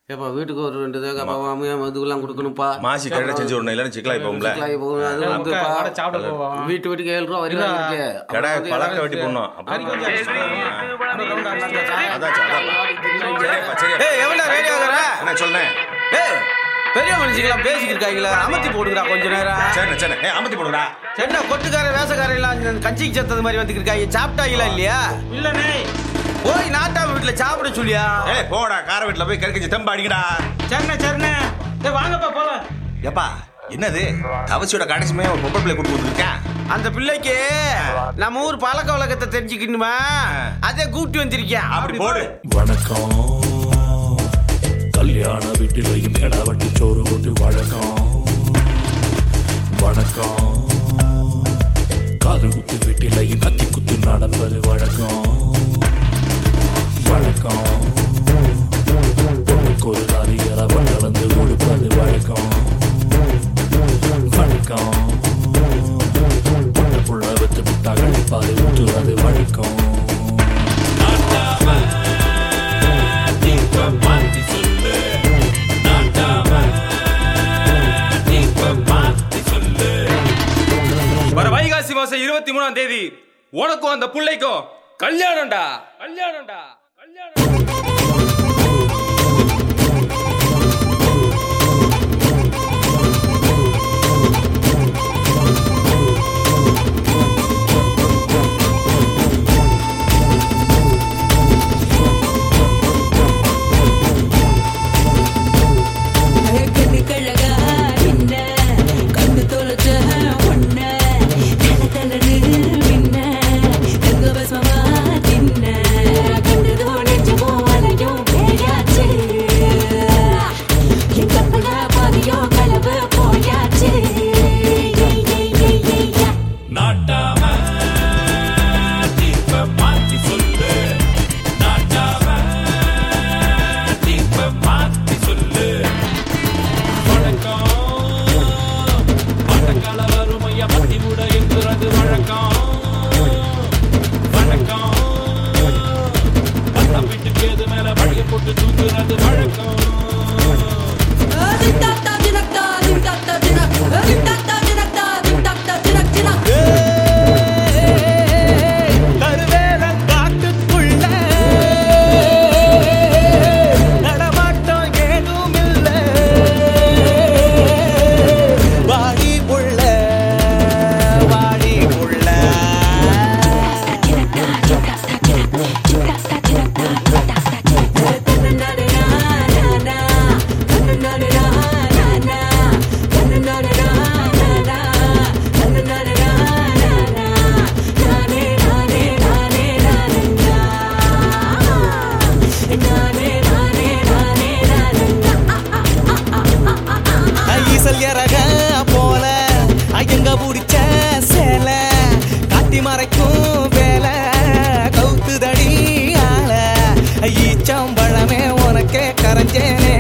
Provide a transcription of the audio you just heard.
ஏப்பா வீட்டுக்கு ஒரு ரெண்டு தேங்காய் மாமியா இதுக்கெல்லாம் கொடுக்கணும்ப்பா மாசி கரெக்டாக செஞ்சு விடணும் இல்லைன்னு சிக்கலாகி போகும்ல சிக்கலாகி போகும். அது வந்து உட்கார், பா- வாடா, சாப்பிட போவோம். வீட்டு வீட்டுக்கு ஏழு ரூபா வரி இல்ல. இருக்கு கடை அப்புறம் வந்து பழக்க எல்லாரும் வெட்டி போடணும் அப்போ கறி கொஞ்சம் adjust பண்ணுவோம். அப்புறம் round ஆ இருந்தா சாப்பிட. அதாச்சு அதான் சரிப்பா சரி ஏய் எவ்வளோ ரெடி ஆகுற என்ன சொல்லேன் ஏய் பெரிய மனுஷங்களாம் பேசிக்கிட்டு இருக்காங்களா அமர்த்தி போடுங்கடா கொஞ்ச நேரம் சரி சரி ஏ அமர்த்தி போடுடா என்ன கொட்டுக்கார வேசக்கார எல்லாம் கஞ்சிக்கு செத்தது மாதிரி வந்துட்டு இருக்காங்க சாப்பிட்டாங்களா இல்லையா இல்லண்ணே போய் நாட்டாம வீட்டுல சாப்பிட சொல்லியா ஏ போடா கார வீட்டில் போய் கறி கஞ்சி தெம்பு அடிக்கடா சரிண்ணே சரிண்ணே ஏய் வாங்கப்பா போலாம் ஏப்பா என்னது தவசியோட கடைசிமே ஒரு பொம்பளை பிள்ளை கொடுத்து கொடுத்துருக்கேன் அந்த பிள்ளைக்கு நம்ம ஊர் பழக்க வழக்கத்தை தெரிஞ்சுக்கணுமா அதே கூட்டி வந்திருக்கேன் அப்படி போடு வணக்கம் கல்யாண வீட்டிலையும் கிடாவட்டி சோறு போட்டு வழக்கம் வணக்கம் காது குத்து வீட்டிலையும் கத்தி குத்து நடப்பது வழக்கம் வழக்கம் பொண்ணுக்கு ஒரு காரிகர கலந்து கொடுப்பது வழக்கம் வழக்கம் பொண்ணு புள்ள வச்சு முட்டா கழிப்பாது ஊற்றுவது வழக்கம் வர வைகாசி மாசம் இருபத்தி மூணாம் தேதி உனக்கும் அந்த பிள்ளைக்கும் கல்யாணம்டா கல்யாணம்டா கல்யாணம் கண்ணு கழகா நின்ன கண்ணு தொலைச்ச ஒன்ன தல தலனு மின்ன தங்க பஸ்மமா தின்ன கண்டதோ நெஞ்சமோ அலையும் பேயாச்சு என் கப்பல பாதியோ களவு போயாச்சு ஏய், ஏய், ஏய், ஏய், ஏய், யா. நாட்டாம தீப மாத்தி சொல்லு நாட்டாம தீப மாத்தி சொல்லு வணக்கம் வணக்கால வறுமைய பத்தி விட என்கிறது வழக்கம் வணக்கம் பட்டம் வீட்டுக்கு எது மேல பழைய போட்டு தூங்குறது வழக்கம் தின் தாக் தாக் தினக் தாக், தின் தாக் தாக் தினக். தின் தாக் தாக் தினக் தாக், தின் தாக் தாக் தினக் தினக். கருவேல காட்டுக்குள்ள நடமாட்டம் ஏதும் இல்ல வாடி புள்ள வாடி புள்ள ஈசல் இறக போல ஐயங்க பிடிச்ச சேலை காட்டி மறைக்கும் வேலை கவுத்துதடி ஆள ஈச்சம்பழமே உனக்கே கரைஞ்சேனே